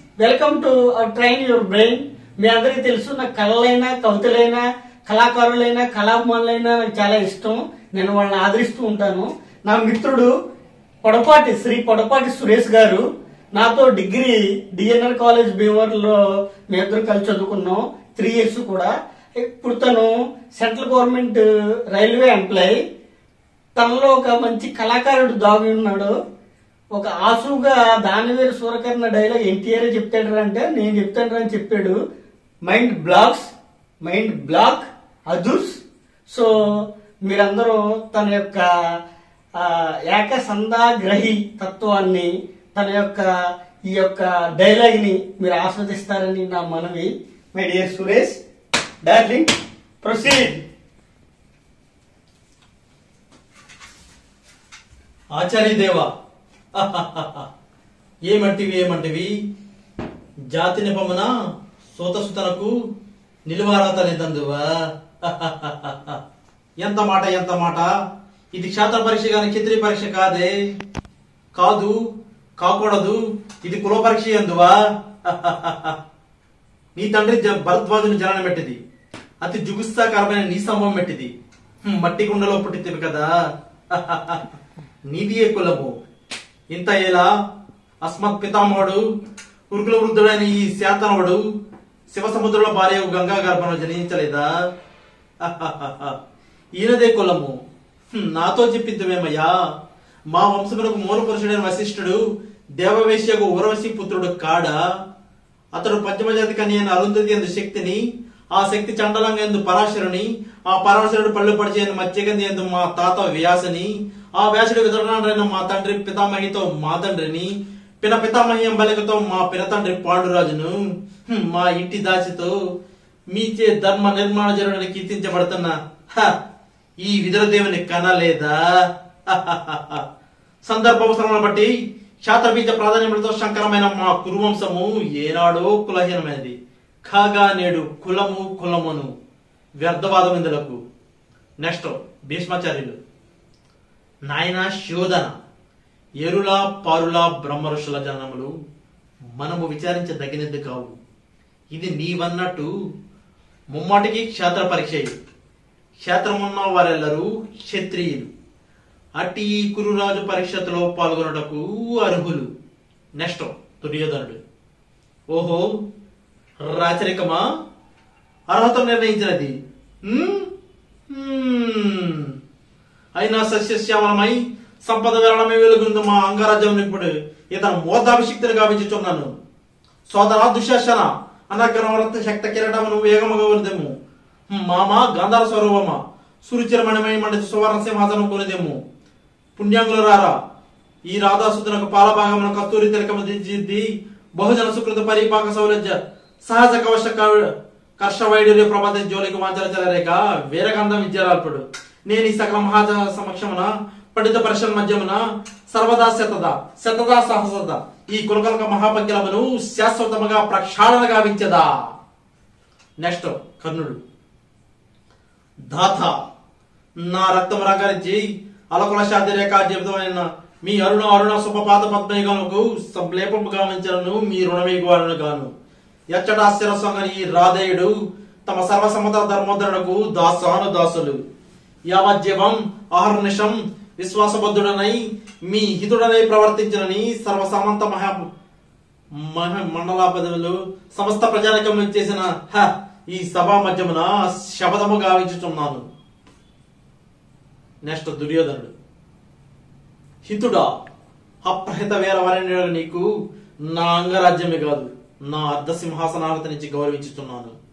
Welcome to train your brain మీ అందరికీ తెలుసు నాకు కళలైనా కవితలైనా కళాకారులైనా కళాభిమానులైనా నాకు చాలా ఇష్టం నేను వాళ్ళని ఆదరిస్తూ ఉంటాను నా మిత్రుడు పొడపాటి శ్రీ పొడపాటి సురేష్ గారు నాతో డిగ్రీ డిఎన్ఆర్ కాలేజ్ భీమవరంలో మేమిద్దరు కలిసి చదువుకున్నాం త్రీ ఇయర్స్ కూడా ఇప్పుడు తను సెంట్రల్ గవర్నమెంట్ రైల్వే ఎంప్లాయ్ తనలో ఒక మంచి కళాకారుడు దాగి ఉన్నాడు ఒక ఆసుగా దానివేరు సూరకర్ణ డైలాగ్ ఎన్టీఆర్ చెప్తాడు అంటే నేను చెప్తాను అని చెప్పాడు మైండ్ బ్లాక్స్ మైండ్ బ్లాక్ అదుర్స్ సో మీరందరూ తన యొక్క ఆ, ఏక సందాగ్రహి తత్వాన్ని తన యొక్క ఈ యొక్క డైలాగ్ ని మీరు ఆస్వాదిస్తారని నా మనవి my dear Suresh darling proceed Acharya Deva ఏమంటివి ఏమంటివి జాతి నిపమున సూతసుతనకు నిలువారాత లేదందువా ఎంత మాట ఎంత మాట ఇది క్షేత్ర పరీక్ష కాని క్షత్రియ పరీక్ష కాదే కాదు కాకూడదు ఇది కుల పరీక్ష ఎందువా నీ తండ్రి జ- భరద్వాజుని జననం పెట్టింది అతి జుగుత్సాకరమైన నీ సంభవం పెట్టింది హ్మ్, మట్టి కుండలో పుట్టితివి కదా నీది ఏ కులము ఇంత ఎలా అస్మత్ పితామహుడు ఉరుకుల వృద్ధుడైన ఈ శాంతనవుడు శివ సముద్రంలో భార్య గంగా గర్భంలో జనించలేదా ఈయనదే కులము హ్మ్, నాతో చెప్పిందివేమయ్యా మా వంశములకు మూల పురుషుడైన వశిష్ఠుడు దేవవేశ్యకు ఉరవశి పుత్రుడు కాడా అతడు పంచమజాతి కన్య అయిన అరుంధతి ఎందు శక్తిని ఆ శక్తి చండలంగా ఎందు పరాశరుని ఆ పరాశరుడు పళ్ళు పడిచేయని మత్స్యగంధి ఎందు మా తాత వ్యాసని ఆ వ్యాసుడు వితరణైన మా తండ్రి పితామహితో మా తండ్రిని పిన పితామహి అంబలికతో మా పినతండ్రి పాండురాజును హ్మ్, మా ఇంటి దాచితో మీచే ధర్మ నిర్మాణ జరుడని కీర్తించబడుతున్న హ, ఈ విదురదేవుని కనలేదా సందర్భావసరములను బట్టి శాస్త్రబీజ ప్రాధాన్యములతో శంకరమైన మా కురువంశము ఏనాడో కులహీనమైనది కాగా నేడు కులము కులమును వ్యర్థవాదం ఇందులకు నెక్స్ట్ భీష్మాచార్యులు నాయన శోధన ఎరుల పారుల బ్రహ్మ ఋషుల జననములు మనము విచారించదగినది కావు ఇది నీవన్నట్టు ముమ్మాటికి క్షేత్ర పరీక్ష క్షేత్రమున్న వారెల్లరూ క్షత్రియులు అట్టి ఈ కురురాజు పరీక్షలో పాల్గొనటకు అర్హులు నెక్స్ట్ దుర్యోధనుడు ఓహో రాచరికమా అర్హత నిర్ణయించినది హ్మ్? హ్మ్. అయినా సస్యశ్యామలమై సంపద విరళమే వెలుగుంది మా అంగరాజ్యం ఇప్పుడు ఇతను మోదాభిషిక్తుని గావించుచున్నాను సోదరా దుశాసన అనగ్రవరత శక్త కిరటమును వేగముగా వరిదెము మామ గాంధార స్వరూపమా సురుచిరమణమై మండి సువర్ణ సింహాసనం కొనిదెము పుణ్యాంగులు రారా ఈ రాధాసుతునకు పాలభాగమున కస్తూరి తిలకము దిద్ది బహుజన సుకృత పరిపాక సౌలభ్య సహజ కవశ కవ- కర్ష వైడూర్య ప్రభాత జోలికి వాంచల చెలరేక వీరగంధం విద్యారాల్పుడు నేను ఈ సకల మహాజ సమక్షమున పండిత పరిషత్ మధ్యమున సర్వదా శతద శతదా సహసద ఈ కులకలక మహాపంకిలమును శాశ్వతముగా ప్రక్షాళన గావించదా నెక్స్ట్ కర్ణుడు దాత నా రక్తం రగరించి అలకుల శాంతిరేఖ జీవితమైన మీ అరుణ అరుణ సుపపాత పద్మయుగముకు సంలేపము గావించను మీ రుణమీగువాలను గాను ఎచ్చట శిరసొంగని ఈ రాధేయుడు తమ సర్వసమ్మత ధర్మోద్ధరణకు దాసాను దాసులు యావజ్జీవం అహర్నిశం విశ్వాసబద్ధుడనై మీ హితుడనై ప్రవర్తించనని సర్వసమంత మహా మహ మండలాపదములు సమస్త ప్రజానికములు చేసిన హ ఈ సభా మధ్యమున శబదము గావించుచున్నాను నెక్స్ట్ దుర్యోధనుడు హితుడా అప్రహిత వీరవరణ్యుడు నీకు నా అంగరాజ్యమే కాదు నా అర్ధ సింహాసనాలత నుంచి గౌరవించుచున్నాను